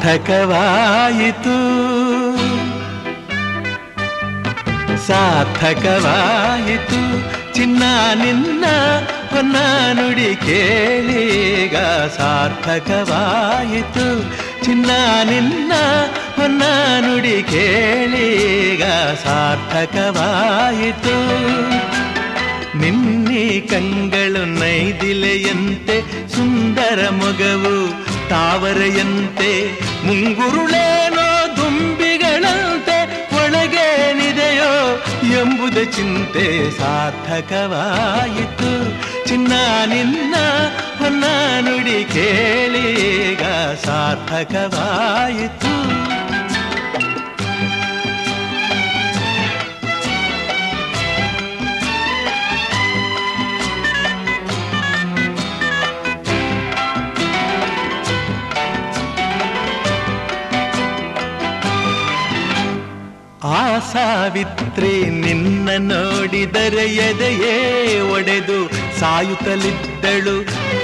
ಸಾರ್ಥಕವಾಯಿತು ಸಾರ್ಥಕವಾಯಿತು ಚಿನ್ನ ನಿನ್ನ ಹೊನ್ನ ನುಡಿ ಕೇಳೀಗ ಸಾರ್ಥಕವಾಯಿತು ಚಿನ್ನ ನಿನ್ನ ಹೊನ್ನ ನುಡಿ ಕೇಳೀಗ ಸಾರ್ಥಕವಾಯಿತು ನಿನ್ನೆ ಕಂಗಳು ನೈದಿಲೆಯಂತೆ ಸುಂದರ ಮೊಗವು ತಾವರೆಯಂತೆ ಮುಂಗುರುಳೇನೋ ದುಂಬಿಗಳಂತೆ ಒಳಗೇನಿದೆಯೋ ಎಂಬುದ ಚಿಂತೆ ಸಾರ್ಥಕವಾಯಿತು ಚಿನ್ನ ನಿನ್ನ ಹೊನ್ನ ನುಡಿ ಕೇಳೀಗ ಸಾರ್ಥಕವಾಯಿತು ಆ ಸಾವಿತ್ರಿ ನಿನ್ನ ನೋಡಿದರೆ ಎದೆಯೇ ಒಡೆದು ಸಾಯುತ್ತಲಿದ್ದಳು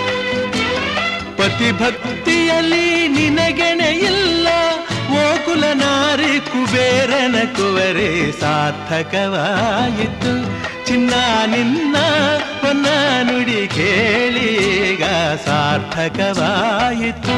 ಪತಿಭಕ್ತಿಯಲ್ಲಿ ನಿನಗೆಣೆ ಇಲ್ಲ ಓಕುಲ ನಾರಿ ಕುಬೇರನ ಕುವರೆ ಸಾರ್ಥಕವಾಯಿತು ಚಿನ್ನ ನಿನ್ನ ಹೊನ್ನ ನುಡಿ ಕೇಳೀಗ ಸಾರ್ಥಕವಾಯಿತು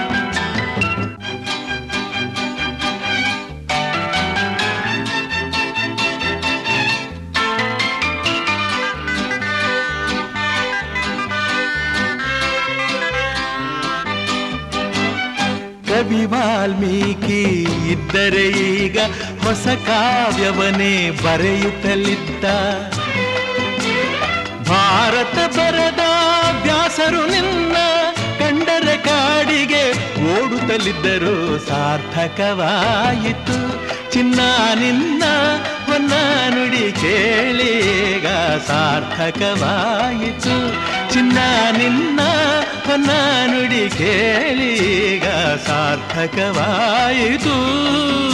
ಕವಿ ವಾಲ್ಮೀಕಿ ಇದ್ದರೆ ಈಗ ಹೊಸ ಕಾವ್ಯವನೇ ಬರೆಯುತ್ತಲಿದ್ದ ಭಾರತ ಬರದ ವ್ಯಾಸರು ನಿನ್ನ ಕಂಡರೆ ಕಾಡಿಗೆ ಓಡುತ್ತಲಿದ್ದರು ಸಾರ್ಥಕವಾಯಿತು ಚಿನ್ನ ನಿನ್ನ ಹೊನ್ನ ನುಡಿ ಕೇಳೀಗ ಸಾರ್ಥಕವಾಯಿತು ಚಿನ್ನ ನಿನ್ನ ಹೊನ್ನ ನುಡಿ ಕೇಳೀಗ ಸಾರ್ಥಕವಾಯಿತು